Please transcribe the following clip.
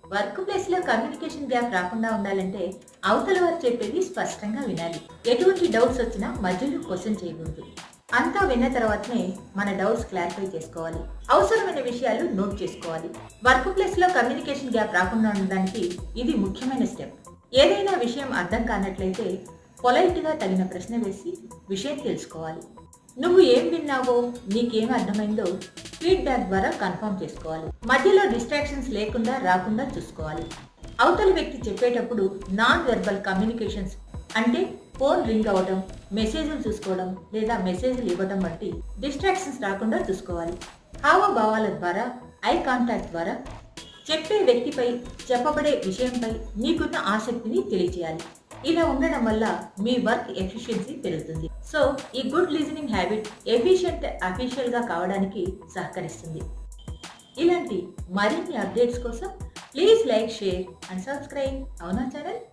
work workplace లో communication gap రాకుండా ఉండాలంటే అవతల వారు చెప్పేది స్పష్టంగా వినాలి ఎటువంటి డౌట్స్ వచ్చినా మధ్యలో క్వశ్చన్ చేయకూడదు అంతా విన్న తర్వాతనే మన డౌట్స్ క్లారిఫై చేసుకోవాలి అవసరమైన విషయాలు నోట్ చేసుకోవాలి వర్క్ ప్లేస్ లో కమ్యూనికేషన్ గ్యాప్ రాకుండా ఉండడానికి ఇది ముఖ్యమైన స్టెప్ ఏదైనా విషయం అర్థం కానట్లయితే పొలైట్ గా తగిన ప్రశ్న వేసి విషయం తెలుసుకోవాలి నువ్వు ఏం విన్నావో నీకేం అర్థమైందో ఫీడ్బ్యాక్ ద్వారా కన్ఫర్మ్ చేసుకోవాలి మధ్యలో డిస్ట్రాక్షన్స్ లేకుండా రాకుండా చూసుకోవాలి అవతల వ్యక్తి చెప్పేటప్పుడు నాన్ వెర్బల్ కమ్యూనికేషన్స్ అంటే ఫోన్ రింగ్ అవ్వడం మెసేజ్లు చూసుకోవడం లేదా మెసేజ్లు ఇవ్వడం వంటి డిస్ట్రాక్షన్స్ రాకుండా చూసుకోవాలి హావభావాల ద్వారా ఐ కాంటాక్ట్ ద్వారా చెప్పే వ్యక్తిపై చెప్పబడే విషయంపై నీకున్న ఆసక్తిని తెలియచేయాలి ఇలా ఉండడం వల్ల మీ వర్క్ ఎఫిషియన్సీ పెరుగుతుంది సో ఈ good listening habit efficient official గా కావడానికి సహకరిస్తుంది ఇలాంటి మరిన్ని అప్డేట్స్ కోసం please like share and subscribe అవునా ఛానల్